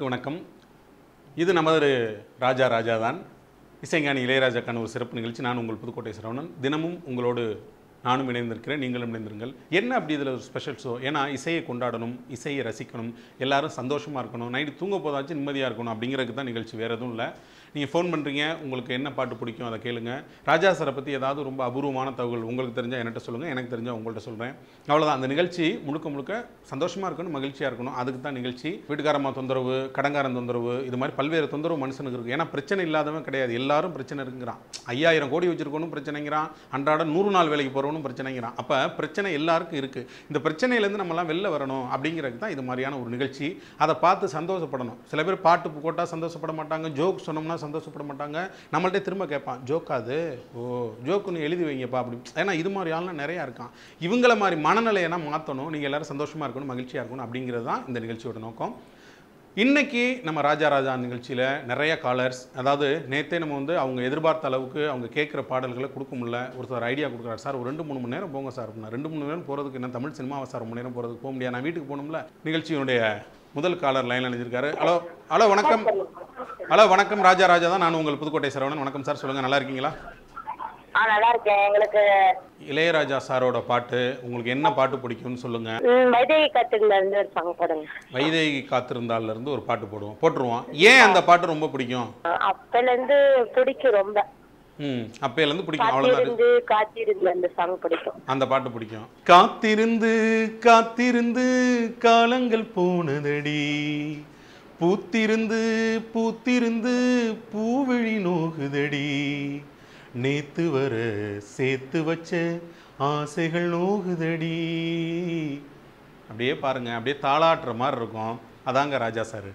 வணக்கம் இது நமது ராஜா ராஜா தான் இசைஞானி இளையராஜாக்கான ஒரு சிறப்பு நிகழ்ச்சி நான் உங்கள் புதுக்கோட்டை சரவணன் தினமும் உங்களோடு நானும் இணைந்திருக்கிறேன் நீங்களும் இணைந்திருங்கள் என்ன அப்படி இதில் ஒரு ஸ்பெஷல் ஷோ ஏன்னா இசையை கொண்டாடணும் இசையை ரசிக்கணும் எல்லாரும் சந்தோஷமாக இருக்கணும் நைட்டு தூங்க போதாச்சும் நிம்மதியாக இருக்கணும் அப்படிங்கிறதுக்கு தான் நிகழ்ச்சி வேறு எதுவும் இல்லை நீங்கள் ஃபோன் பண்ணுறீங்க உங்களுக்கு என்ன பாட்டு பிடிக்கும் அதை கேளுங்க ராஜா சாரை பற்றி ஏதாவது ரொம்ப அபூர்வமான தகவல் உங்களுக்கு தெரிஞ்சால் என்கிட்ட சொல்லுங்கள் எனக்கு தெரிஞ்சால் உங்கள்கிட்ட சொல்கிறேன் அவ்வளோதான் அந்த நிகழ்ச்சி முழுக்க முழுக்க சந்தோஷமாக இருக்கணும் மகிழ்ச்சியாக இருக்கணும் அதுக்கு தான் நிகழ்ச்சி வீட்டுக்காரம்மா தொந்தரவு கடங்காரன் தொந்தரவு இது மாதிரி பல்வேறு தொந்தரவு மனுஷனுக்கு இருக்குது ஏன்னா பிரச்சனை இல்லாதவன் கிடையாது எல்லாரும் பிரச்சனை இருக்குங்கிறான் ஐயாயிரம் கோடி வச்சிருக்கணும் பிரச்சனைங்கிறான் அன்றாட நூறு நாள் வேலைக்கு போகிறவனும் பிரச்சனைங்கிறான் அப்போ பிரச்சனை எல்லாருக்கும் இருக்குது இந்த பிரச்சனையிலேருந்து நம்மலாம் வெளில வரணும் அப்படிங்கிறதுக்கு தான் இது மாதிரியான ஒரு நிகழ்ச்சி அதை பார்த்து சந்தோஷப்படணும் சில பேர் பாட்டு போட்டால் சந்தோஷப்பட மாட்டாங்க ஜோக் சொன்னோம்னா சந்தோஷப்பட மாட்டாங்க நம்மள்ட்ட திரும்ப கேட்பான் ஜோக்கா அது ஓ ஜோக்குன்னு எழுதி வைங்கப்பா அப்படி ஏன்னா இது மாதிரி ஆள்லாம் நிறையா இருக்கான் இவங்கள மாதிரி மனநிலையெல்லாம் மாற்றணும் நீங்கள் எல்லாரும் சந்தோஷமாக இருக்கணும் மகிழ்ச்சியாக இருக்கணும் அப்படிங்கிறது தான் இந்த நிகழ்ச்சியோட நோக்கம் இன்னைக்கு நம்ம ராஜா ராஜா நிகழ்ச்சியில் நிறைய காலர்ஸ் அதாவது நேற்றே நம்ம வந்து அவங்க எதிர்பார்த்த அளவுக்கு அவங்க கேட்குற பாடல்களை கொடுக்க முடியல ஒருத்தர் ஐடியா கொடுக்குறாரு சார் ஒரு ரெண்டு மூணு மணி நேரம் போங்க சார் அப்படின்னா ரெண்டு மூணு நேரம் போகிறதுக்கு என்ன தமிழ் சினிமாவை சார் ரொம்ப நேரம் போகிறதுக்கு போக முடியாது நான் வீட்டுக்கு போகணும்ல நிகழ்ச்சியினுடைய முதல் காலர் லைனில் நினைச்சிருக்காரு ஹலோ ஹலோ வணக்கம் ஹலோ வணக்கம் ராஜா ராஜா தான் நான் உங்கள் புதுக்கோட்டை சரவணன் வணக்கம் சார் சொல்லுங்கள் நல்லா இருக்கீங்களா ஆ நல்லா இருக்கேன் எங்களுக்கு இளையராஜா சாரோட பாட்டு உங்களுக்கு என்ன பாட்டு பிடிக்கும்னு சொல்லுங்கள் ம், வைதேகி கட்டுல இருந்து ஒரு சாங் போடுங்க வைதேகி காத்திருந்தால்ல இருந்து ஒரு பாட்டு போடுவோம் போட்டுருவோம் ஏன் அந்த பாட்டு ரொம்ப பிடிக்கும் அப்பல இருந்து பிடிக்கும் ரொம்ப ம் அப்பையிலேருந்து பிடிக்கும் அவ்வளோதான் காத்திருந்து காத்திருந்து அந்த சாங் பிடிக்கும் அந்த பாட்டு பிடிக்கும் காத்திருந்து காத்திருந்து காலங்கள் போனதடி பூத்திருந்து பூத்திருந்து பூவிழி நோகுதடி நேத்து வர சேர்த்து வச்ச ஆசைகள் நோகுதடி அப்படியே பாருங்க அப்படியே தாளாட்டுற மாதிரி இருக்கும் அதாங்க ராஜா சார்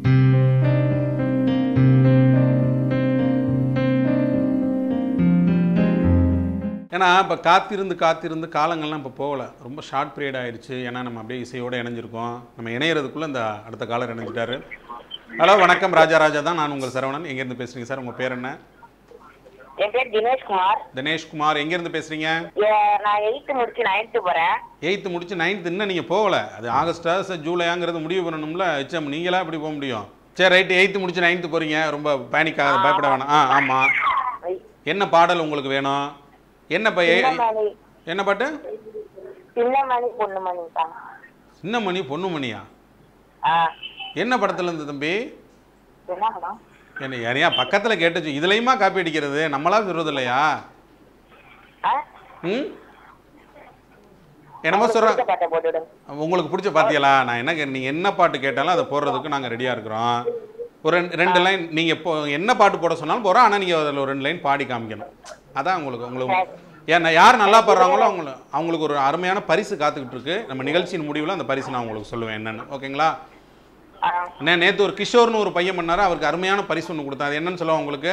ஏன்னா இப்போ காத்திருந்து காத்திருந்து காலங்கள்லாம் இப்போ போகல ரொம்ப ஷார்ட் பீரியட் ஆயிடுச்சு ஏன்னா நம்ம அப்படியே இசையோடு இணைஞ்சிருக்கோம் நம்ம இணையறதுக்குள்ளே இந்த அடுத்த காலர் இணைஞ்சிட்டாரு ஹலோ வணக்கம் ராஜா ராஜா தான் நான் உங்கள் சரவணன் எங்கேருந்து பேசுகிறீங்க சார் உங்கள் பேர் என்ன என் பேர் தினேஷ்குமார் தினேஷ்குமார் எங்கேருந்து பேசுகிறீங்க ஏ- நான் எயித்து முடிச்சு நைன்த்து போறேன் எயித்து முடிச்சு நைன்த்து இன்னும் நீங்கள் போகல அது ஆகஸ்டா சார் ஜூலையாங்கிறது முடிவு பண்ணணும்ல ஹெச்எம் நீங்களா இப்படி போக முடியும் சரி ரைட்டு எயித்து முடிச்சு நைன்த்து போகிறீங்க ரொம்ப பேனிக் ஆகாத பயப்பட வேணாம் ஆ ஆமாம் என்ன பாடல் உங்களுக்கு வேணும் என்ன பைய சின்னமணி என்ன பாட்டு சின்னமணி பொண்ணுமணி தான் சின்ன மணி பொண்ணு மணியா ஆ என்ன படத்துல இருந்து தம்பி என்ன படம் என்ன யாரையா பக்கத்துல கேட்டுச்சு இதுலயுமா காப்பி அடிக்கிறது நம்மளா சொல்றது இல்லையா ஆ ம் என்னமோ சொல்ற பிடிச்ச பாட்டை போட்டுவிடுங்க உங்களுக்கு பிடிச்ச பாத்தியலா நான் என்ன கே- நீங்க என்ன பாட்டு கேட்டாலும் அதை போடுறதுக்கு நாங்க ரெடியா இருக்கிறோம் ஒரு ரெண்டு ரெண்டு லைன் நீங்க இப்போ என்ன பாட்டு போட சொன்னாலும் போறோம் ஆனா நீங்க அதில் ஒரு ரெண்டு லைன் பாடி காமிக்கணும் அதான் உங்களுக்கு உங்களுக்கு ஏன்னா யார் நல்லா பாடுறாங்களோ அவங்கள அவங்களுக்கு ஒரு அருமையான பரிசு காத்துக்கிட்டு இருக்கு நம்ம நிகழ்ச்சியின் முடிவில் அந்த பரிசு நான் உங்களுக்கு சொல்லுவேன் என்னன்னு ஓகேங்களா ஆ அண்ணே நேற்று ஒரு கிஷோர்னு ஒரு பையன் பண்ணாரு அவருக்கு அருமையான பரிசு ஒன்று கொடுத்தா அது என்னன்னு சொல்லுவா உங்களுக்கு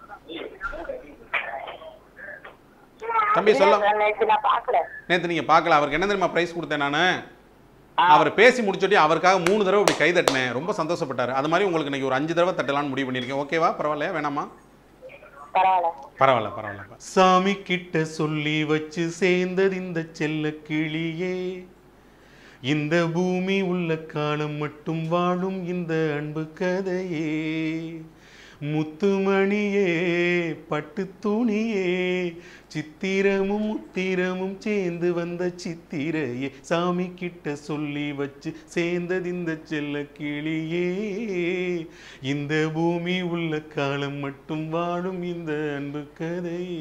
தம்பி சொல்ல இல்ல, நேத்து நான் பார்க்கல நேற்று நீங்கள் பார்க்கல அவருக்கு என்ன தெரியுமா ப்ரைஸ் கொடுத்தேன் நான் அவர் பேசி முடிச்சோட்டி அவருக்காக மூணு தடவை இப்படி கை தட்டினேன் ரொம்ப சந்தோஷப்பட்டார் அது மாதிரி உங்களுக்கு இன்னைக்கு ஒரு அஞ்சு தடவை தட்டலாம்னு முடிவு பண்ணியிருக்கேன் ஓகேவா பரவாயில்லையா வேணாமா பரவாயில்ல பரவாயில்ல பரவாயில்ல சாமி கிட்ட சொல்லி வச்சு சேர்ந்தது இந்த செல்ல கிளியே இந்த பூமி உள்ள காலம் மட்டும் வாழும் இந்த அன்பு கதையே முத்துமணியே பட்டு துணியே சித்திரமும் முத்திரமும் சேர்ந்து வந்த சித்திரையே சாமி கிட்ட சொல்லி வச்சு சேர்ந்தது இந்த செல்ல கிளியே இந்த பூமி உள்ள காலம் மட்டும் வாழும் இந்த அன்பு கதையே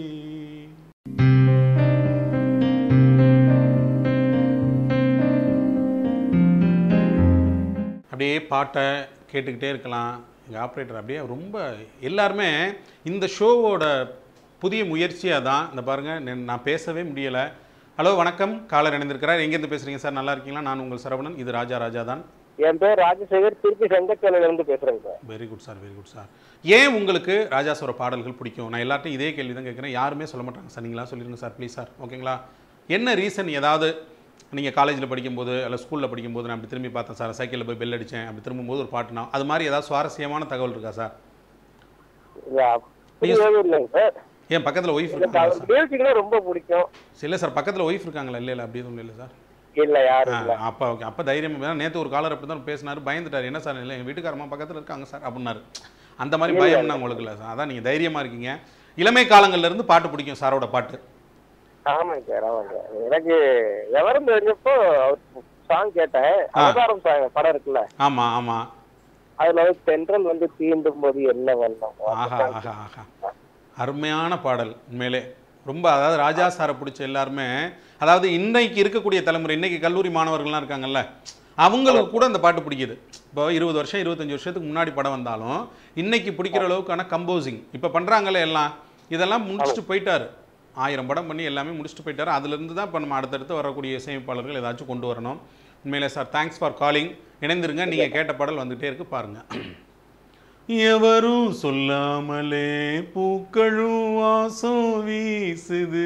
அப்படியே பாட்டை கேட்டுக்கிட்டே இருக்கலாம் எங்கள் ஆப்ரேட்டர் அப்படியே ரொம்ப எல்லாருமே இந்த ஷோவோட புதிய முயற்சியாக தான் இந்த பாருங்கள் நான் பேசவே முடியலை ஹலோ வணக்கம் காலர் இணைந்திருக்கிறார் எங்கேருந்து பேசுகிறீங்க சார் நல்லா இருக்கீங்களா நான் உங்கள் சரவணன் இது ராஜா ராஜா தான் என் பேர் ராஜசேகர் திருப்பி செங்கச்சேலையில இருந்து பேசுறேங்க sir very good sir very good sir ஏன் உங்களுக்கு ராஜா சாரோட பாடல்கள் பிடிக்கும் நான் எல்லார்ட்டையும் இதே கேள்வி தான் கேட்குறேன் யாருமே சொல்ல மாட்டாங்க சார் நீங்களா சொல்லிடுங்க சார் ப்ளீஸ் சார் ஓகேங்களா என்ன ரீசன் ஏதாவது நீங்கள் காலேஜில் படிக்கும்போது இல்லை ஸ்கூலில் படிக்கும்போது நான் அப்படி திரும்பி பார்த்தேன் சார் சைக்கிளில் போய் பெல் அடித்தேன் அப்படி திரும்பும்போது ஒரு பாட்டுனா அது மாதிரி ஏதாவது சுவாரஸ்யமான தகவல் இருக்கா சார் இல்ல, அப்படி எதுவும் இல்லைங்க சார் ஏன் பக்கத்தில் ஒய்ஃப் இருக்காங்களா சார் மியூசிக்னா ரொம்ப பிடிக்கும் இல்லை சார் பக்கத்தில் ஒய்ஃப் இருக்காங்களா இல்லை இல்லை அப்படி எதுவும் இல்லை சார் இல்ல ஆ, யாரும் இல்ல அப்போ ஓகே அப்போ தைரியம் நேற்று ஒரு காலர் அப்படி தான் பேசினார் பயந்துட்டார் என்ன சார் இல்லை எங்கள் வீட்டுக்காரம்மா பக்கத்தில் இருக்காங்க சார் அப்படின்னாரு அந்த மாதிரி பயம் உங்களுக்கு இல்லை சார் அதான் நீங்கள் தைரியமாக இருக்கீங்க இளமை காலங்கள்ல இருந்து பாட்டு பிடிக்கும் சாரோட பாட்டு ஆமாங்க சார் ஆமாங்க எனக்கு விவரம் தெரிஞ்சப்போ சாங் கேட்டேன் அவதாரம் சாங் படம் இருக்குல்ல ஆமாம் ஆமாம் அதுல வந்து தென்றல் வந்து தீண்டும் போது என்ன வண்ணம் ஆஹா ஆஹா ஆஹா அருமையான பாடல் உண்மையிலே ரொம்ப அதாவது ராஜா சாரை பிடிச்ச எல்லாருமே அதாவது இன்னைக்கு இருக்கக்கூடிய தலைமுறை இன்னைக்கு கல்லூரி மாணவர்கள்லாம் இருக்காங்கல்ல அவங்களுக்கு கூட அந்த பாட்டு பிடிக்குது இப்போ இருபது வருஷம் இருபத்தஞ்சு வருஷத்துக்கு முன்னாடி படம் வந்தாலும் இன்னைக்கு பிடிக்கிற அளவுக்கான கம்போசிங் இப்போ பண்ணுறாங்கல்ல எல்லாம் இதெல்லாம் முடிச்சுட்டு போயிட்டாரு ஆயிரம் படம் பண்ணி எல்லாமே முடிச்சுட்டு போயிட்டாரு அதுலேருந்து தான் இப்போ நம்ம அடுத்தடுத்து வரக்கூடிய இசையமைப்பாளர்கள் ஏதாச்சும் கொண்டு வரணும் உண்மையிலே சார் தேங்க்ஸ் ஃபார் காலிங் இணைந்திருங்க நீங்கள் கேட்ட பாடல் வந்துகிட்டே இருக்கு பாருங்கள் எவரும் சொல்லாமலே பூக்களும் வாசம் வீசுது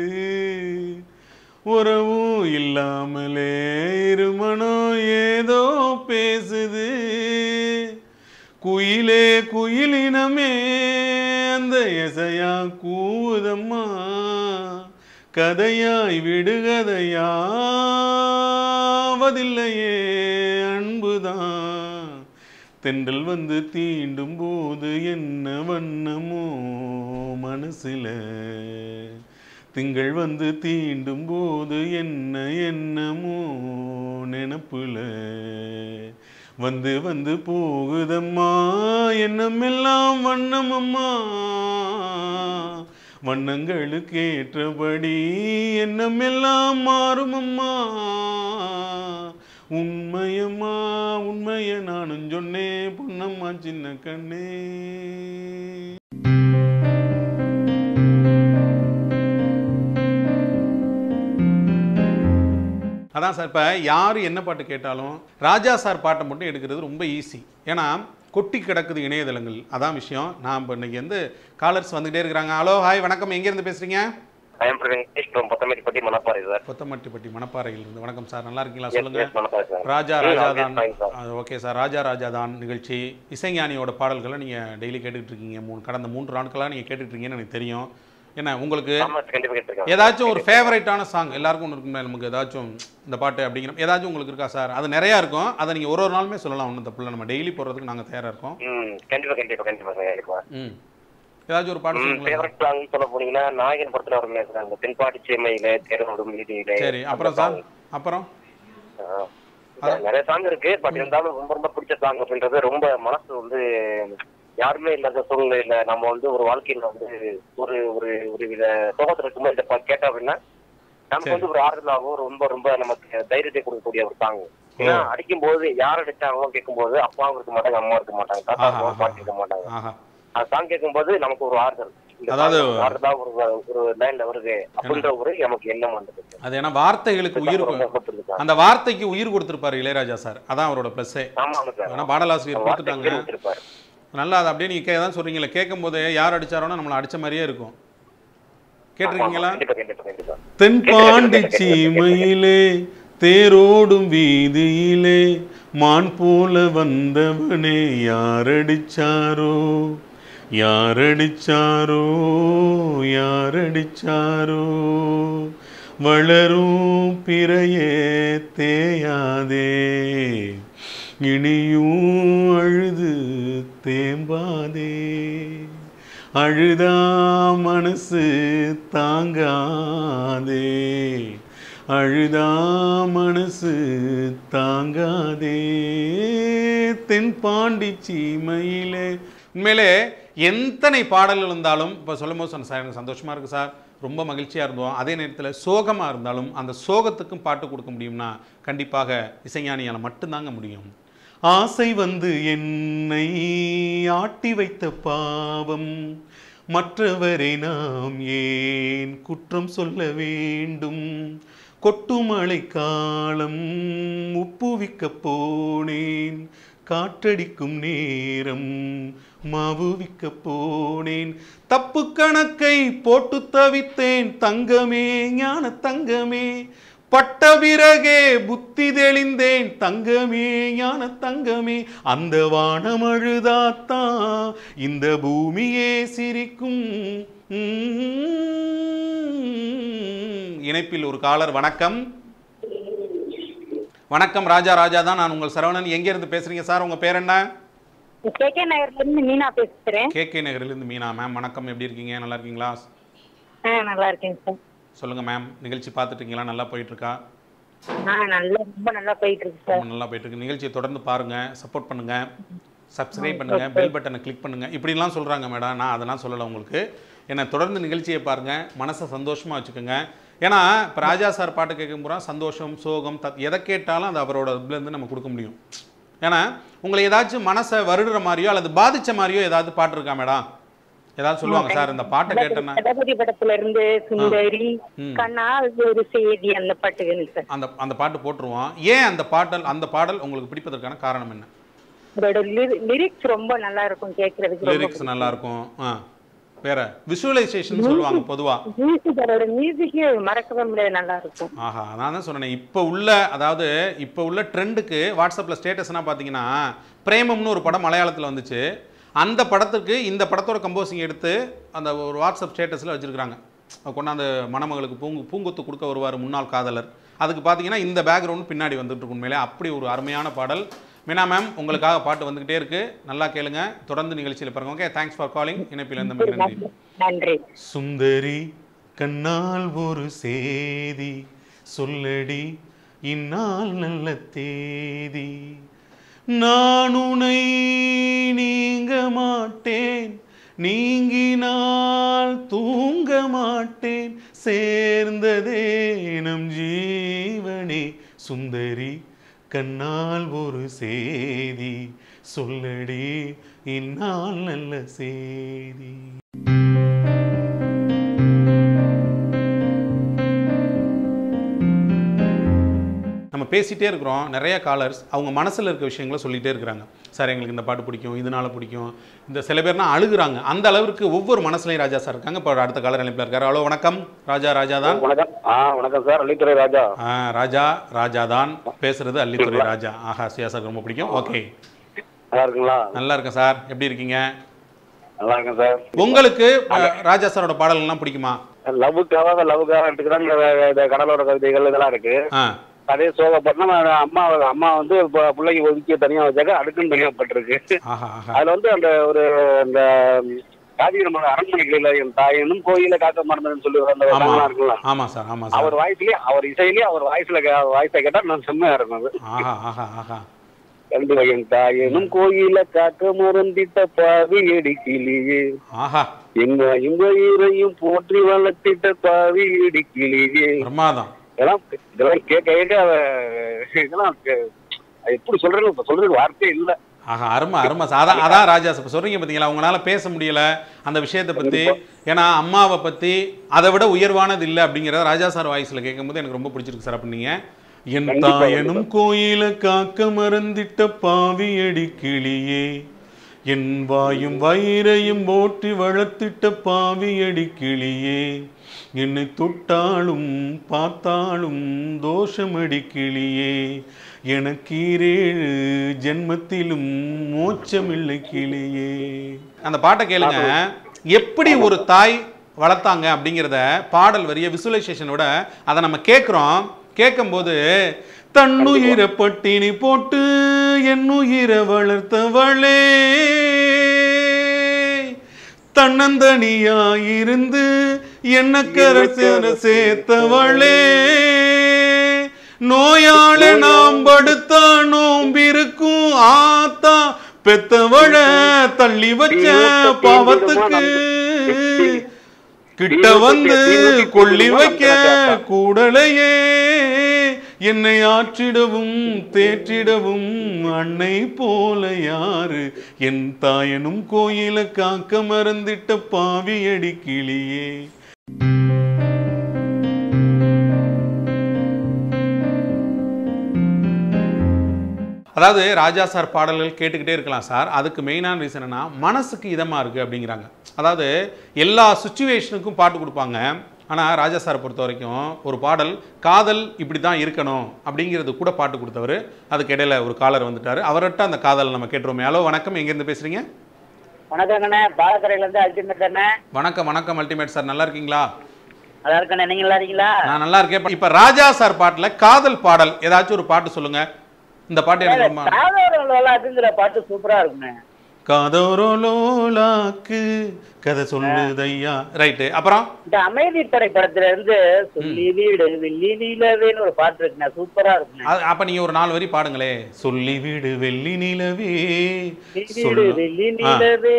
உறவும் இல்லாமலே இருமனம் ஏதோ பேசுது குயிலே குயிலினமே அந்த எசையா கூவுதம்மா கதையாய் விடுகதையாவதில்லையே அன்புதான் தென்றல் வந்து தீண்டும் போது என்ன வண்ணமோ மனசுல திங்கள் வந்து தீண்டும் போது என்ன என்னமோ நினப்புல வந்து வந்து போகுதம்மா எண்ணமெல்லாம் வண்ணமம்மா வண்ணங்களுக்கு ஏற்றபடி எண்ணமெல்லாம் மாறுமம்மா உண்மையம்மா உண்மைய நானும் சொன்னேன் பொன்னம்மா சின்ன கண்ணே அதான் சார் இப்போ யார் என்ன பாட்டு கேட்டாலும் ராஜா சார் பாட்டை மட்டும் எடுக்கிறது ரொம்ப ஈஸி ஏன்னா கொட்டி கிடக்குது இணையதளங்கள் அதான் விஷயம் நான் இப்போ இன்னைக்கு வந்து காலர்ஸ் வந்துகிட்டே இருக்கிறாங்க ஹலோ ஹாய் வணக்கம் எங்கேருந்து பேசுகிறீங்க I'm Venkatesh from Pathamettipatti Manapparai sir Kothamattipatti மணப்பாறையிலிருந்து வணக்கம் சார் நல்லா இருக்கீங்களா Yes, சொல்லுங்க yes, மணப்பாறை சார் ராஜா ம், ராஜா okay, தான் fine, sir. Okay sir Raja Raja தான் நிகழ்ச்சி இசைஞானியோட பாடல்களை நீங்கள் டெய்லி கேட்டுட்டு இருக்கீங்க மூணு கடந்த மூன்று நாட்களாக நீங்கள் கேட்டுட்டு இருக்கீங்கன்னு எனக்கு தெரியும் என்ன உங்களுக்கு ஆமா கண்டிப்பா கேட்டிருக்கேன் ஏதாச்சும் ஒரு ஃபேவரட்டான சாங் எல்லாருக்கும் ஒன்று இருக்குமே நமக்கு ஏதாச்சும் இந்த பாட்டு அப்படிங்கிற ஏதாச்சும் உங்களுக்கு இருக்கா சார் அது நிறையா இருக்கும் அதை நீங்கள் ஒரு ஒரு நாளுமே சொல்லலாம் ஒன்றும் தப்பு இல்லை நம்ம டெய்லி போடுறதுக்கு நாங்கள் தயாராக இருக்கோம் ம் கண்டிப்பா கண்டிப்பா கண்டிப்பா சார் கண்டிப்பா ம் ஏதாச்சும் ஒரு பாட்டு ம் சொல்லுங்களேன் ஃபேவரட் சாங் சொல்ல போனீங்கன்னா நாயகன் படத்துல வருமே சார் அந்த தென்பாடி சேமையில தேரோடும் வீதியில சரி அப்புறம் சார் அப்புறம் நிறைய சாங் இருக்கு பட் இருந்தாலும் ரொம்ப ரொம்ப பிடிச்ச சாங் அப்படின்றது ரொம்ப மனசு வந்து யாருமே இல்லாத சூழ்நிலையில நம்ம வந்து ஒரு வாழ்க்கையில வந்து ஒரு ஒரு ஒரு வித சோகத்துல இருக்கும்போது இதை பா- கேட்டோம் அப்படின்னா நமக்கு வந்து ஒரு ஆறுதலாகவும் ரொம்ப ரொம்ப நமக்கு தைரியத்தை கொடுக்கக்கூடிய ஒரு சாங் ஏன்னா அடிக்கும் போது யார் அடிச்சாங்களோ கேட்கும் போது அப்பாவும் இருக்க மாட்டாங்க அம்மா இருக்க மாட்டாங்க தாத்தா ஆஹா, அம்மா, ஆஹா. பாட்டி இருக்க மாட்டாங்க ஆஹா அந்த சாங் கேட்கும்போது நமக்கு ஒரு ஆறுதல் இந்த அதாவது- song ஆறுதலா ஒரு ஒரு லைன்ல வருது அப்படின்ற ஒரு நமக்கு எண்ணம் வந்தது அது ஏன்னா வார்த்தைகளுக்கு உயிர் ரொம்ப கொ- ரொம்ப பிடிச்சது. அந்த வார்த்தைக்கு உயிர் கொடுத்துருப்பாரு இளையராஜா சார் அதான் அவரோட ப்ளஸ்ஸே ஆமாங்க சார் ஏன்னா பாடலாசிரியர் வார்த்தை கொடுத்துட்டாங்க பேர் வச்சிருப்பாரு. நல்லா அது அப்படியே நீங்கள் தான் சொல்கிறீங்களே கேட்கும் போது யார் அடிச்சாரோன்னா நம்மளை அடிச்ச மாதிரியே இருக்கும் கேட்டிருக்கீங்களா கண்டிப்பா கண்டிப்பா கண்டிப்பா தென்பாண்டி சீமையிலே தேரோடும் வீதியிலே மான் போல வந்தவனே யாரடிச்சாரோ யாரடிச்சாரோ யாரடிச்சாரோ வளரும் பிறையே தேயாதே இனியும் அழுது தேம்பாதே அழுதா மனசு தாங்காதே அழுதா மனசு தாங்காதே தென்பாண்டி சீமையிலே உண்மையிலே எத்தனை பாடல்கள் இருந்தாலும் இப்போ சொல்லும் போது சொன்ன சார் எனக்கு சந்தோஷமாக இருக்குது சார் ரொம்ப மகிழ்ச்சியாக இருந்தோம் அதே நேரத்தில் சோகமாக இருந்தாலும் அந்த சோகத்துக்கும் பாட்டு கொடுக்க முடியும்னா கண்டிப்பாக இசைஞானியால் மட்டும்தாங்க முடியும் ஆசை வந்து என்னை ஆட்டி வைத்த பாவம் மற்றவரை நாம் ஏன் குற்றம் சொல்ல வேண்டும் கொட்டுமழை காலம் உப்புவிக்க போனேன் காற்றடிக்கும் நேரம் மாவுவிக்க போனேன் தப்பு கணக்கை போட்டு தவித்தேன் தங்கமே ஞான தங்கமே பட்ட பிறகே புத்தி தெளிந்தேன் தங்கமே ஞான தங்கமே அந்த வானம் அழுதாத்தான் இந்த பூமியே சிரிக்கும் உம். இணைப்பில் ஒரு காலர் வணக்கம் வணக்கம் ராஜா ராஜா தான் நான் உங்கள் சரவணன் எங்க இருந்து பேசுறீங்க சார் உங்க பேர் என்ன கே கே நகர்ல இருந்து மீனா பேசுறேன் கே கே நகரிலிருந்து மீனா மேம் வணக்கம் எப்படி இருக்கீங்க நல்லா இருக்கீங்களா ஆ நல்லா இருக்கேங்க சார் சொல்லுங்க மேம் நிகழ்ச்சி பார்த்துட்டு இருக்கீங்களா நல்லா போயிட்டு இருக்கா ஆ நல்லா ரொம்ப நல்லா போயிட்டு இருக்கு சார் ரொம்ப நல்லா போயிட்டு இருக்கு நிகழ்ச்சியை தொடர்ந்து பாருங்க சப்போர்ட் பண்ணுங்க சப்ஸ்கிரைப் பண்ணுங்க பெல் பட்டனை கிளிக் பண்ணுங்க இப்படிலாம் சொல்றாங்க மேடம் நான் அதெல்லாம் சொல்லலை உங்களுக்கு ஏன்னா தொடர்ந்து நிகழ்ச்சியை பாருங்க மனசை சந்தோஷமா வச்சுக்கோங்க ஏன்னா இப்போ ராஜா சார் பாட்டு கேட்கும் போகிறா சந்தோஷம் சோகம் தத் எதை கேட்டாலும் அது அவரோட இதுலேருந்து நம்ம கொடுக்க முடியும் ஏன்னா உங்களை ஏதாச்சும் மனசை வருடுற மாதிரியோ அல்லது பாதிச்ச மாதிரியோ ஏதாவது பாட்டு இருக்கா மேடம் ஏதாவது சொல்லுவாங்க சார் இந்த பாட்டை கேட்டேன்னா தளபதி படத்துல இருந்து சுந்தரி ம். கண்ணா ஒரு செய்தி அந்த பாட்டு வேணும் சார் அந்த அந்த பாட்டு போட்டுருவோம் ஏன் அந்த பாடல் அந்த பாடல் உங்களுக்கு பிடிப்பதற்கான காரணம் என்ன அதோட லிரிக்ஸ் ரொம்ப நல்லா இருக்கும் கேட்கறதுக்கு ரொம்ப லிரிக்ஸ் நல்லா இருக்கும் ஆ வேற விஷுவலைசேஷன் சொல்லுவாங்க பொதுவா மியூசிக் அதோட மியூசிக் மறக்கவே முடியாது நல்லா இருக்கும் ஆஹா நான் தான் சொன்னேன் இப்போ உள்ள அதாவது இப்போ உள்ள ட்ரெண்டுக்கு வாட்ஸ்அப்பில் ஸ்டேட்டஸ்லாம் பார்த்தீங்கன்னா பிரேமம்னு ஒரு படம் மலையாளத்தில் வந்துச்சு அந்த படத்துக்கு இந்த படத்தோட கம்போசிங் எடுத்து அந்த ஒரு வாட்ஸ்அப் ஸ்டேட்டஸில் வச்சுருக்காங்க கொண்டாந்து மணமகளுக்கு பூங்கு பூங்கொத்து கொடுக்க வருவார் முன்னாள் காதலர் அதுக்கு பார்த்தீங்கன்னா இந்த பேக்ரவுண்ட் பின்னாடி வந்துட்டு இருக்கும் உண்மையிலே அப்படி ஒரு அருமையான பாடல் மீனா மேம் உங்களுக்காக பாட்டு வந்துக்கிட்டே இருக்கு நல்லா கேளுங்க தொடர்ந்து நிகழ்ச்சியில் பாருங்க ஓகே தேங்க்ஸ் ஃபார் காலிங் இணைப்பில் இருந்த நன்றி நன்றி சுந்தரி கண்ணால் ஒரு சேதி சொல்லடி இந்நாள் நல்ல தேதி நான் உனை நீங்க மாட்டேன் நீங்கினால் தூங்க மாட்டேன் சேர்ந்ததே நம் ஜீவனே சுந்தரி கண்ணால் ஒரு சேதி சொல்லடி இந்நாள் நல்ல சேதி நம்ம பேசிகிட்டே இருக்கிறோம் நிறைய காலர்ஸ் அவங்க மனசில் இருக்க விஷயங்களை சொல்லிகிட்டே இருக்கிறாங்க சார் எங்களுக்கு இந்த பாட்டு பிடிக்கும் இதனால பிடிக்கும் இந்த சில பேர்னா அழுகுறாங்க அந்த அளவுக்கு ஒவ்வொரு மனசுலையும் ராஜா சார் இருக்காங்க இப்போ அடுத்த காலர் அனுப்பில் இருக்காரு ஹலோ வணக்கம் ராஜா ராஜா தான் வணக்கம் ஆ வணக்கம் சார் அள்ளித்துறை ராஜா ஆ, ராஜா ராஜா தான் பேசுறது அல்லித்துறை ராஜா ஆஹா சியா சார் ரொம்ப பிடிக்கும் ஓகே நல்லா இருக்குங்களா நல்லா இருக்கேன் சார் எப்படி இருக்கீங்க நல்லா இருக்கேன் சார் உங்களுக்கு அஹ், ராஜா சாரோட பாடல்கள்லாம் பிடிக்குமா லவ்வுக்காக லவ்வுக்காக எடுத்துக்கிறாங்க இந்த- இந்த கடலோட கவிதைகள் இதெல்லாம் இருக்கு ஆ அதே சோகப்பட்டினம் அம்மா அம்மா வந்து இப்போ பிள்ளைக்கு ஒதுக்கி தனியா வச்சாக்க அடுக்குன்னு தனியாப்பட்டிருக்கு ஆஹா ஆஹா அதுல வந்து அந்த ஒரு அந்த காதி நம்ம அரண்மனைகளில் என் தாயனும் கோயில காக்க மறந்ததுன்னு சொல்லி அந்த ஆமா சாங்லாம் இருக்குல்ல ஆமா சார் ஆமா சார் அவர் வாய்ஸ்லயே அவர் இசையிலேயே அவர் வாய்ஸ்ல வாய்ஸை கேட்டா நான் செம்மையா இருக்கும் அது ஆஹா ஆஹா ஆஹா கண்டு வையன் தாயனும் கோயில காக்க மறந்திட்ட பாவி இடிக்கிளியே ஆஹா எங்க இங்க ஈரையும் போற்றி வளர்த்திட்ட பாவி இடிக்கிளியே பிரமாதம் இதெல்லாம் இதெல்லாம் கேட்க கேட்க அவ- இதெல்லாம் கே- அது எப்படி சொல்றது இப்ப சொல்றதுக்கு வார்த்தையே இல்ல ஆஹா அருமை அருமை சார். அதான் அதான் ராஜா இப்போ சொல்றீங்க பார்த்தீங்களா உங்களால பேச முடியல அந்த விஷயத்தை பத்தி ஏன்னா அம்மாவை பத்தி அதை விட உயர்வானது இல்லை அப்படிங்கிறத ராஜா சார் வாய்ஸ்ல கேட்கும்போது எனக்கு ரொம்ப பிடிச்சிருக்கு சார் அப்படின்னீங்க என் கண்டிப்பா, தாயனும் கோயில காக்க மறந்திட்ட பாவியடி கிளியே என் வாயும் வயிறையும் போற்றி வளர்த்திட்ட பாவியடி கிளியே என்னை தொட்டாலும் பார்த்தாலும் தோஷமடி கிளியே எனக்கு ஈரேழு ஜென்மத்திலும் மோட்சமில்லை கிளியே அந்த பாட்டை கேளுங்க எப்படி ஒரு தாய் வளர்த்தாங்க அப்படிங்கிறத பாடல் வரிய விசுவலைசேஷனோட அதை நம்ம கேட்குறோம் கேட்கும்போது தன்னுயிரை பட்டினி போட்டு என் உயிரை வளர்த்தவளே தன்னந்தனியாயிருந்து என்ன கரசர சேர்த்தவளே நோயாள நாம் படுத்தா நோம்பிருக்கும் ஆத்தா பெத்தவள தள்ளி வச்ச பாவத்துக்கு கிட்ட வந்து கொள்ளி வைக்க கூடலையே என்னை ஆற்றிடவும் தேற்றிடவும் அன்னை போல யாரு என் தாயனும் கோயில காக்க மறந்திட்ட பாவியடி கிளியே அதாவது ராஜா சார் பாடல்கள் கேட்டுக்கிட்டே இருக்கலாம் சார் அதுக்கு மெயினான ரீசன் என்ன மனசுக்கு இதமாக இருக்குது அப்படிங்கிறாங்க அதாவது எல்லா சுச்சுவேஷனுக்கும் பாட்டு கொடுப்பாங்க ஆனால் ராஜா சாரை பொறுத்த வரைக்கும் ஒரு பாடல் காதல் இப்படி தான் இருக்கணும் அப்படிங்கிறது கூட பாட்டு கொடுத்தவர் அதுக்கு இடையில ஒரு காலர் வந்துட்டார் அவர்கிட்ட அந்த காதல் நம்ம கேட்டுருவோமே ஹலோ வணக்கம் எங்கேருந்து பேசுகிறீங்க வணக்கங்கண்ணே பாலக்கரையில இருந்து அல்டிமேட் தானே வணக்கம் வணக்கம் அல்டிமேட் சார் நல்லா இருக்கீங்களா நல்லா இருக்கேன் நீங்க நல்லா இருக்கீங்களா நான் நல்லா இருக்கேன் இப்ப ராஜா சார் பாட்டுல காதல் பாடல் ஏதாச்சும் ஒரு பாட்டு சொல்லுங்க இந்த பாட்டு எனக்கு ரொம்ப அதுங்கிற பாட்டு சூப்பரா இருக்குண்ணே கதோரோலாக்கு கதை சொல்லுதையா ரைட்டு அப்புறம் இந்த அமைதி படை படத்துல இருந்து சொல்லி வீடு வெள்ளி நிலவேன்னு ஒரு பாட்டு இருக்குண்ணே சூப்பரா இருக்குண்ணே அது- அப்ப நீங்க ஒரு நாலு வரி பாடுங்களே சொல்லி வீடு வெள்ளி நிலவே வீடு சொல்லு. வெள்ளி ஆ. நிலவே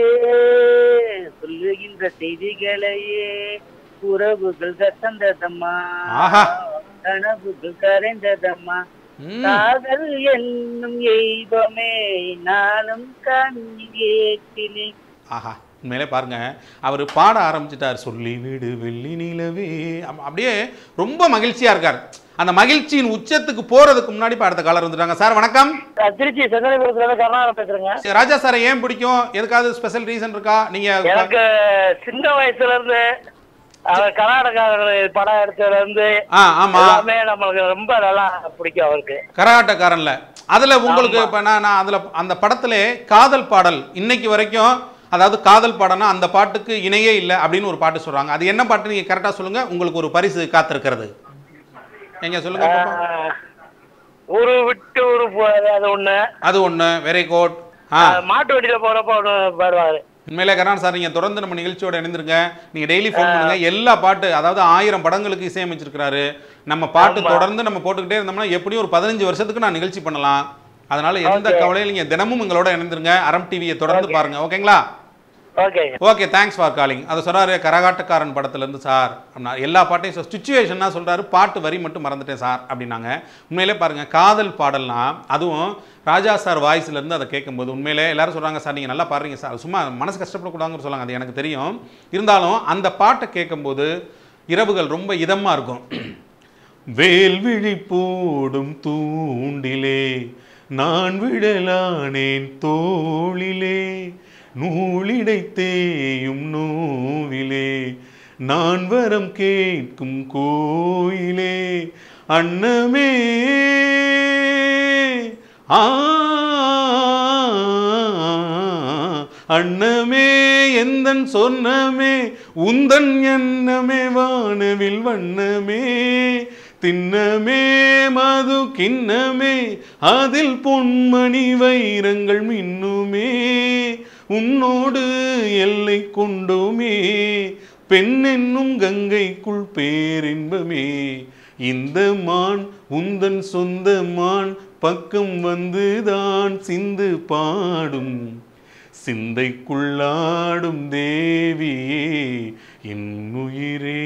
சொல்லுகின்ற செய்திகளையே உறவுகள் கசந்ததம்மா ஆஹா. கனவுகள் கரைந்ததம்மா ம். காதல் என்னும் எய்வமே நானும் கண்ணேற்றினேன் ஆஹா உண்மையிலே பாருங்க அவர் பாட ஆரம்பிச்சிட்டார் சொல்லி வீடு வெள்ளி நிலவே அப்~ அப்படியே ரொம்ப மகிழ்ச்சியா இருக்கார் அந்த மகிழ்ச்சியின் உச்சத்துக்கு போறதுக்கு முன்னாடி இப்ப அடுத்த காலர் வந்துட்டாங்க சார் வணக்கம் திருச்சி செந்தனைபுரத்துல இருந்து கருணாகரன் பேசுறேங்க சரி, ராஜா சாரை ஏன் பிடிக்கும் எதுக்காவது ஸ்பெஷல் ரீசன் இருக்கா நீங்க எனக்கு சின்ன வயசுல இருந்து அவர் கர்நாடகாவில் படம் எடுத்ததுல இருந்து ஆ ஆமா எல்லாமே நம்மளுக்கு ரொம்ப நல்லா பிடிக்கும் அவருக்கு கரகாட்டக்காரன்ல அதுல உங்களுக்கு இப்ப நான் நான் அதுல அந்த படத்திலே காதல் பாடல் இன்னைக்கு வரைக்கும் அதாவது காதல் பாடம்னா அந்த பாட்டுக்கு இணையே இல்லை அப்படின்னு ஒரு பாட்டு சொல்றாங்க அது என்ன பாட்டு நீங்க கரெக்டா சொல்லுங்க உங்களுக்கு ஒரு பரிசு காத்திருக்கிறது எங்க சொல்லுங்க பாப்போம். ஆஹ், ஊரு விட்டு ஊரு போறது அது ஒண்ணு அது ஒண்ணு வெரி குட் ஆ ஆஹ், மாட்டு வண்டியில போறப்ப ஒண்ணு பாடுவாரு உண்மையிலே கரண் சார் நீங்க தொடர்ந்து நம்ம நிகழ்ச்சியோட இணைந்திருங்க நீங்க டெய்லி ஃபோன் பண்ணுங்க எல்லா பாட்டு அதாவது ஆயிரம் படங்களுக்கு இசையமைச்சிருக்கிறாரு நம்ம பாட்டு தொடர்ந்து நம்ம போட்டுக்கிட்டே இருந்தோம்னா எப்படியும் ஒரு பதினஞ்சு வருஷத்துக்கு நான் நிகழ்ச்சி பண்ணலாம் அதனால எந்த கவலையும் நீங்க தினமும் எங்களோட இணைந்திருங்க அறம் டிவியை தொடர்ந்து பாருங்க ஓகேங்களா ஓகேங்க ஓகே தேங்க்ஸ் ஃபார் காலிங் அதை சொல்றாரு கரகாட்டக்காரன் படத்துல இருந்து சார் அப்படின்னா எல்லா பாட்டையும் சுச்சுவேஷன்னா சொல்றாரு பாட்டு வரி மட்டும் மறந்துட்டேன் சார் அப்படின்னாங்க உண்மையிலே பாருங்க காதல் பாடல்னா அதுவும் ராஜா சார் வாய்ஸ்ல இருந்து அதை கேட்கும்போது உண்மையிலே எல்லாரும் சொல்றாங்க சார் நீங்க நல்லா பாடுறீங்க சார் சும்மா மனசு கஷ்டப்படக்கூடாதுன்னு சொல்லுவாங்க அது எனக்கு தெரியும் இருந்தாலும் அந்த பாட்டை கேட்கும்போது இரவுகள் ரொம்ப இதமா இருக்கும் வேல்விழி போடும் தூண்டிலே நான் விடலானேன் தோளிலே நூலிடை தேயும் நோவிலே நான் வரம் கேட்கும் கோயிலே அன்னமே ஆ அன்னமே எந்தன் சொன்னமே உந்தன் எண்ணமே வானவில் வண்ணமே திண்ணமே மது கிண்ணமே அதில் பொன்மணி வைரங்கள் மின்னுமே உன்னோடு எல்லை கொண்டோமே பெண் என்னும் கங்கைக்குள் பேரின்பமே இந்த மான் உந்தன் சொந்த மான் பக்கம் வந்துதான் சிந்து பாடும் சிந்தைக்குள்ளாடும் தேவியே என் உயிரே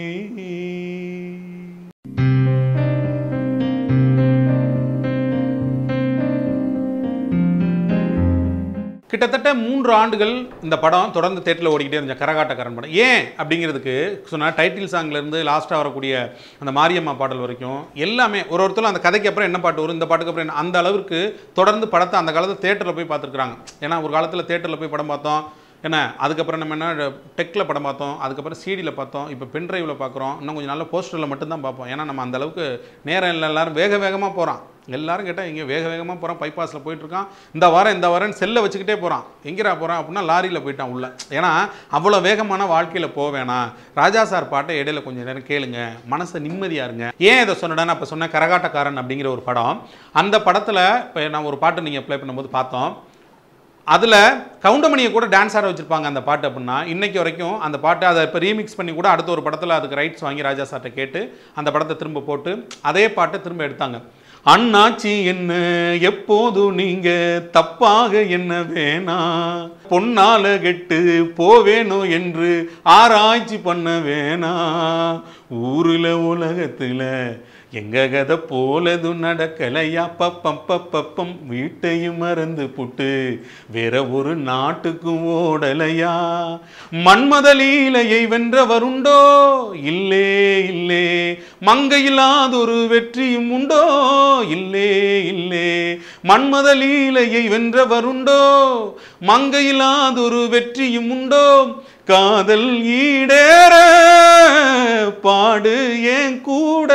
கிட்டத்தட்ட மூன்று ஆண்டுகள் இந்த படம் தொடர்ந்து தேட்டரில் ஓடிக்கிட்டே இருந்துச்சு கரகாட்டக்காரன் படம் ஏன் அப்படிங்கிறதுக்கு சொன்னால் டைட்டில் சாங்லேருந்து லாஸ்ட்டாக வரக்கூடிய அந்த மாரியம்மா பாடல் வரைக்கும் எல்லாமே ஒரு ஒருத்தரும் அந்த கதைக்கு அப்புறம் என்ன பாட்டு வரும் இந்த பாட்டுக்கு அப்புறம் என்ன அந்த அளவுக்கு தொடர்ந்து படத்தை அந்த காலத்தில் தேட்டரில் போய் பார்த்துருக்குறாங்க ஏன்னா ஒரு காலத்தில் தேட்டரில் போய் படம் பார்த்தோம் என்ன அதுக்கப்புறம் நம்ம என்ன டெக்கில் படம் பார்த்தோம் அதுக்கப்புறம் சிடியில் பார்த்தோம் இப்போ பென்ட்ரைவில் பார்க்குறோம் இன்னும் கொஞ்சம் நல்ல போஸ்டரில் மட்டும்தான் பார்ப்போம் ஏன்னா நம்ம அந்த அளவுக்கு நேரம் இல்லை எல்லாரும் வேக வேகமாக போகிறான் எல்லாரும் கேட்டால் இங்கே வேக வேகமாக போகிறான் பைபாஸில் போயிட்டுருக்கான் இந்த வாரம் இந்த வாரம் செல்லை வச்சுக்கிட்டே போகிறான் எங்கேடா போகிறான் அப்படின்னா லாரியில் போயிட்டான் உள்ள ஏன்னா அவ்வளோ வேகமான வாழ்க்கையில் போக வேணாம் ராஜா சார் பாட்டை இடையில கொஞ்சம் நேரம் கேளுங்க மனசை நிம்மதியாக இருங்க ஏன் இதை சொன்னேன்னா இப்போ சொன்ன கரகாட்டக்காரன் அப்படிங்கிற ஒரு படம் அந்த படத்தில் இப்போ நான் ஒரு பாட்டு நீங்கள் ப்ளே பண்ணும்போது பார்த்தோம் அதில் கவுண்டமணியை கூட டான்ஸ் ஆட வச்சிருப்பாங்க அந்த பாட்டு அப்படின்னா இன்னைக்கு வரைக்கும் அந்த பாட்டை அதை இப்போ ரீமிக்ஸ் பண்ணி கூட அடுத்த ஒரு படத்தில் அதுக்கு ரைட்ஸ் வாங்கி ராஜா சார்ட்ட கேட்டு அந்த படத்தை திரும்ப போட்டு அதே பாட்டை திரும்ப எடுத்தாங்க அண்ணாச்சி என்ன எப்போதும் நீங்க தப்பாக என்ன வேணா பொன்னால கெட்டு போவேணும் என்று ஆராய்ச்சி பண்ண வேணா ஊருல உலகத்துல எங்க கதை போலது நடக்கலையா பப்பம் பப்பம் வீட்டையும் மறந்து புட்டு வேற ஒரு நாட்டுக்கும் ஓடலையா மன்மதலீலையை வென்றவருண்டோ இல்லே இல்லே மங்கையில்லாதொரு வெற்றியும் உண்டோ இல்லே இல்லே மன்மதலீலையை வென்றவருண்டோ மங்கையில்லாதொரு வெற்றியும் உண்டோ காதல் ஈடேற பாடு ஏன் கூட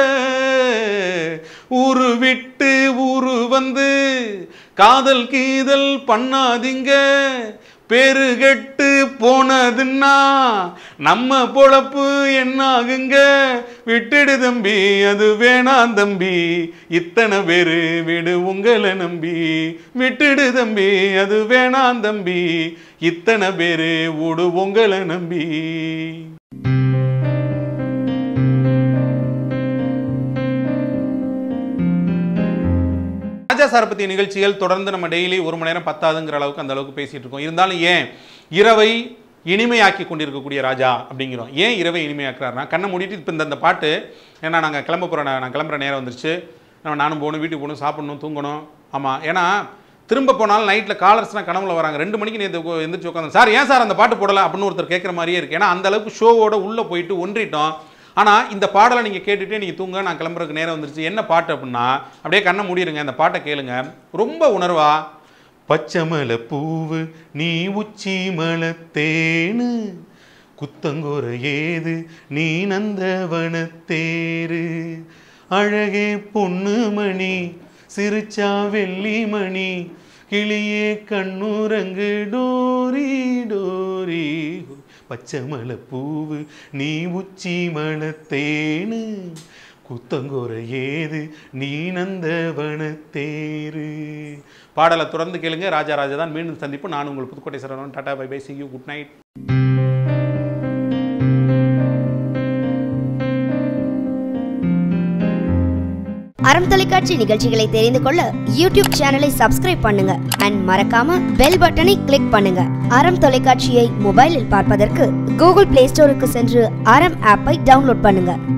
ஊரு விட்டு ஊரு வந்து காதல் கீதல் பண்ணாதீங்க பெருகெட்டு போனதுன்னா நம்ம பொழப்பு என்னாகுங்க விட்டுடு தம்பி அது வேணாம் தம்பி இத்தனை பேரு விடு உங்களை நம்பி விட்டுடு தம்பி அது வேணாம் தம்பி இத்தனை பேரு விடு உங்களை நம்பி ராஜா சார் பற்றிய நிகழ்ச்சிகள் தொடர்ந்து நம்ம டெய்லி ஒரு மணி நேரம் பத்தாதுங்கிற அளவுக்கு அந்த அளவுக்கு பேசிட்டு இருக்கோம் இருந்தாலும் ஏன் இரவை இனிமையாக்கி கொண்டிருக்கக்கூடிய ராஜா அப்படிங்கிறோம் ஏன் இரவை இனிமையாக்குறாருனா கண்ணை மூடிட்டு இப்போ இந்த இந்த பாட்டு ஏன்னா நாங்கள் கிளம்ப போகிறோம் நான் கிளம்புற நேரம் வந்துருச்சு நம்ம நானும் போகணும் வீட்டுக்கு போகணும் சாப்பிடணும் தூங்கணும் ஆமாம் ஏன்னா திரும்ப போனாலும் நைட்டில் காலர்ஸ்லாம் கனவுல வராங்க ரெண்டு மணிக்கு நேற்று எந்திரிச்சு உட்காந்து சார் ஏன் சார் அந்த பாட்டு போடலை அப்படின்னு ஒருத்தர் கேட்குற மாதிரியே இருக்கு ஏன்னா அந்த அளவுக்கு ஷோவோட உள்ளே போயிட்டு ஒன்றிட்டோம் ஆனால் இந்த பாடலை நீங்கள் கேட்டுகிட்டே நீங்கள் தூங்க நான் கிளம்புறதுக்கு நேரம் வந்துருச்சு என்ன பாட்டு அப்படின்னா அப்படியே கண்ணை மூடிடுங்க இந்த பாட்டை கேளுங்க ரொம்ப உணர்வா பச்சை மலை பூவு நீ உச்சி மலத்தேனு குத்தங்கோர ஏது நீ நந்தவனத்தேரு அழகே பொண்ணு மணி சிரிச்சா வெள்ளி மணி கிளியே கண்ணுரங்கு டோரி டோரி பச்சை மலை பூவு நீ உச்சி மலத்தேனு குத்தங்கோர ஏது நீ நந்தவனத்தேரு பாடலை தொடர்ந்து கேளுங்க ராஜா ராஜா தான் மீண்டும் சந்திப்பு நான் உங்கள் Pudukkottai Saravanan tata bye bye see you good night Aram தொலைக்காட்சி நிகழ்ச்சிகளை தெரிந்து கொள்ள யூடியூப் சேனலை சப்ஸ்கிரைப் பண்ணுங்க அண்ட் மறக்காம பெல் பட்டனை கிளிக் பண்ணுங்க அறம் தொலைக்காட்சியை மொபைலில் பார்ப்பதற்கு கூகுள் பிளே ஸ்டோருக்கு சென்று அறம் ஆப்பை டவுன்லோட் பண்ணுங்க